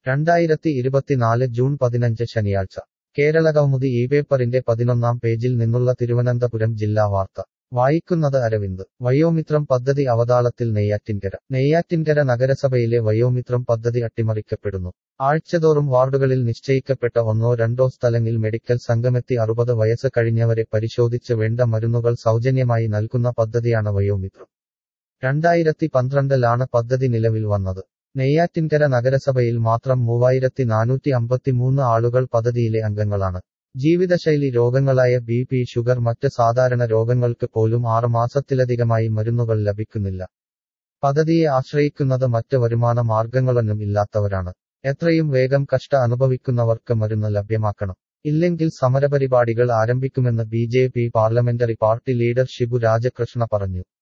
രണ്ടായിരത്തി ഇരുപത്തിനാല് ജൂൺ പതിനഞ്ച് ശനിയാഴ്ച കേരളകൗമുദി ഈ പേപ്പറിന്റെ പതിനൊന്നാം പേജിൽ നിന്നുള്ള തിരുവനന്തപുരം ജില്ലാ വാർത്ത വായിക്കുന്നത് അരവിന്ദ് വയോമിത്രം പദ്ധതി അവതാളത്തിൽ നെയ്യാറ്റിൻകര നെയ്യാറ്റിൻകര നഗരസഭയിലെ വയോമിത്രം പദ്ധതി അട്ടിമറിക്കപ്പെടുന്നു ആഴ്ചതോറും വാർഡുകളിൽ നിശ്ചയിക്കപ്പെട്ട ഒന്നോ രണ്ടോ സ്ഥലങ്ങളിൽ മെഡിക്കൽ സംഘമെത്തി അറുപത് വയസ്സ് കഴിഞ്ഞവരെ പരിശോധിച്ച് വേണ്ട മരുന്നുകൾ സൗജന്യമായി നൽകുന്ന പദ്ധതിയാണ് വയോമിത്രം രണ്ടായിരത്തി പന്ത്രണ്ടിലാണ് പദ്ധതി നിലവിൽ വന്നത് നെയ്യാറ്റിൻകര നഗരസഭയിൽ മാത്രം മൂവായിരത്തി നാനൂറ്റി അമ്പത്തിമൂന്ന് ആളുകൾ പദ്ധതിയിലെ അംഗങ്ങളാണ് ജീവിതശൈലി രോഗങ്ങളായ ബി പി ഷുഗർ മറ്റ് സാധാരണ രോഗങ്ങൾക്ക് പോലും ആറ് മാസത്തിലധികമായി മരുന്നുകൾ ലഭിക്കുന്നില്ല പദ്ധതിയെ ആശ്രയിക്കുന്നത് മറ്റ് വരുമാന മാർഗങ്ങളൊന്നും ഇല്ലാത്തവരാണ് എത്രയും വേഗം കഷ്ട അനുഭവിക്കുന്നവർക്ക് മരുന്ന് ലഭ്യമാക്കണം ഇല്ലെങ്കിൽ സമരപരിപാടികൾ ആരംഭിക്കുമെന്ന് B J P parliamentary party leader Shibu Rajakrishna പറഞ്ഞു